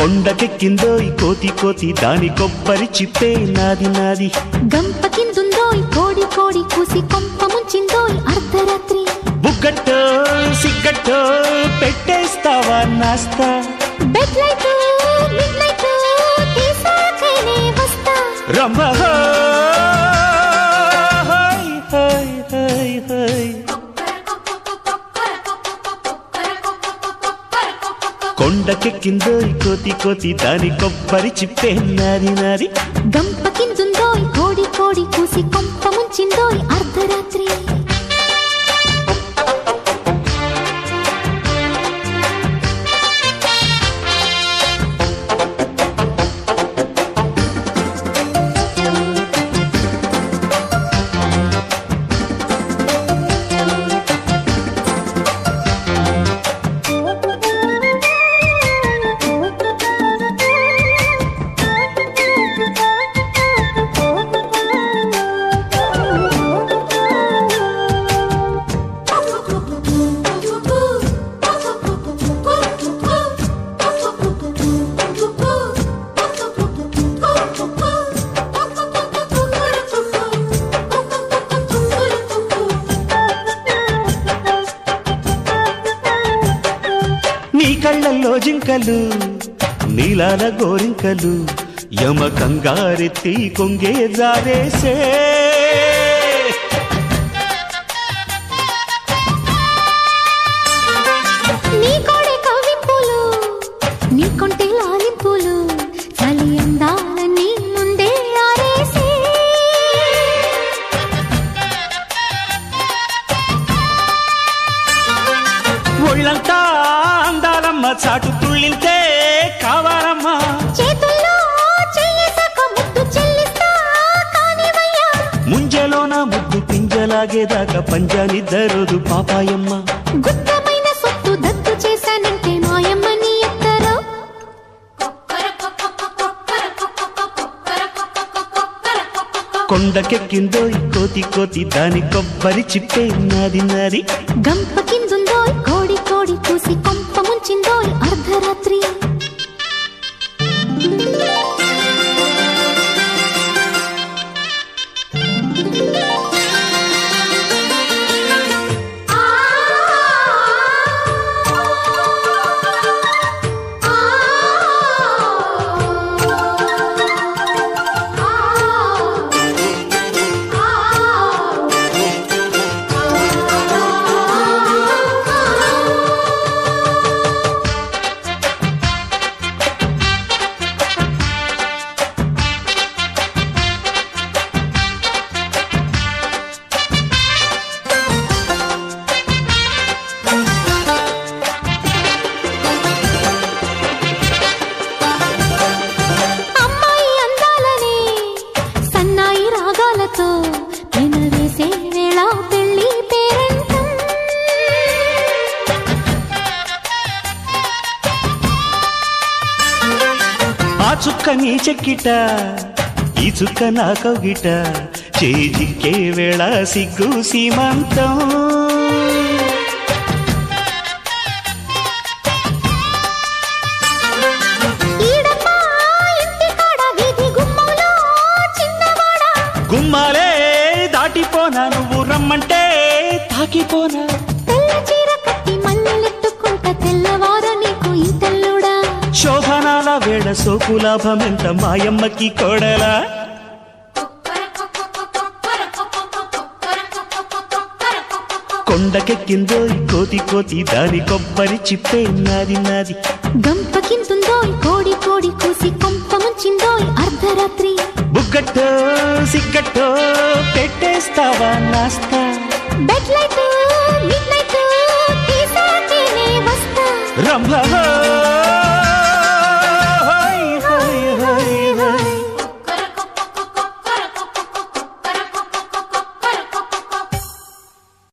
కొండకెక్కిందో ఈ కోతి కోతి దాని కొబ్బరి చిప్పే నాది నాది గంప కిందుందోయ్ కోడి కోడి కూసి కొంప ముంచిందోయ్ అర్ధరాత్రి బుగ్గట్టో సిగ్గట్టో పెట్టేస్తావా నాస్తా బెడ్ లైట్ మిడ్ నైట్ తీసాకనే వస్తా రమ్మ హాయ్ హాయ్ హాయ్ హాయ్ కొండకెక్కిందో ఈ కోతి కోతి దాని కొబ్బరి చిప్పే నాది నాది గంప కిందుందోయ్ కోడి కోడి కూసి కొంప ముంచిందోయ్ అర్ధరాత్రి నీ కళ్ళల్లో జింకలు నీలాల గోరింకలు యమ కంగారెత్తి కొంగే జారేసే నీ కోడే కవ్వింపులు నీ కొంటే లాలింపులు చలి అందాలన్నీ ముందే ఆరేసే ఒళ్ళంతా అందాలమ్మ చాటు తుళ్ళింతే కావాలమ్మా చేతుల్లో చెయ్యేసాక ముద్దు చెల్లిస్తా కానివయ్యా ముంజలోన ముద్దు పింజలాగేదాకా పంజానిద్దరోదు పాపాయమ్మ గుత్తమైన సొత్తు దత్తు చేశానంటే మాయమ్మ నీ ఎత్తరో కొండకెక్కిందో ఈ కోతి కోతి దాని కొబ్బరి చిప్పే నాది నాది గంప కిందుందోయ్ కోడి కోడి కూసి కొంప ముంచిందోయ్ అర్ధరాత్రి అమ్మాయి అందాలని సన్నాయి రాగాలతో పెనవేసే వేళ పెళ్లి పేరంటం ఆ చుక్క నీ చెక్కిట ఈ చుక్క నా కౌగిట చేజిక్కే వేళ సిగ్గు సీమంతం ఈడమ్మా ఇంటి కాడ వీధి గుమ్మంలో చిన్నవాడా గుమ్మాలే దాటిపోనా నువ్వు రమ్మంటే తాకిపోనా తెల్ల చీర కట్టి మల్లెలెత్తుకుంట తెల్లవార నీకు ఈ తెల్లుడా శోభనాల వేళ సోపు లాభమెంత మాయమ్మకి కోడలా కొండకెక్కిందో ఈ కోతి కోతి దాని కొబ్బరి చిప్పే నాది నాది గంప కిందుందోయ్ కోడి కోడి కూసి కొంప ముంచిందోయ్ అర్ధరాత్రి బుగ్గట్టో సిగ్గట్టో పెట్టేస్తావా నాస్తా బెడ్ లైట్ మిడ్ నైట్ తీసాకేనే వస్తా రంభ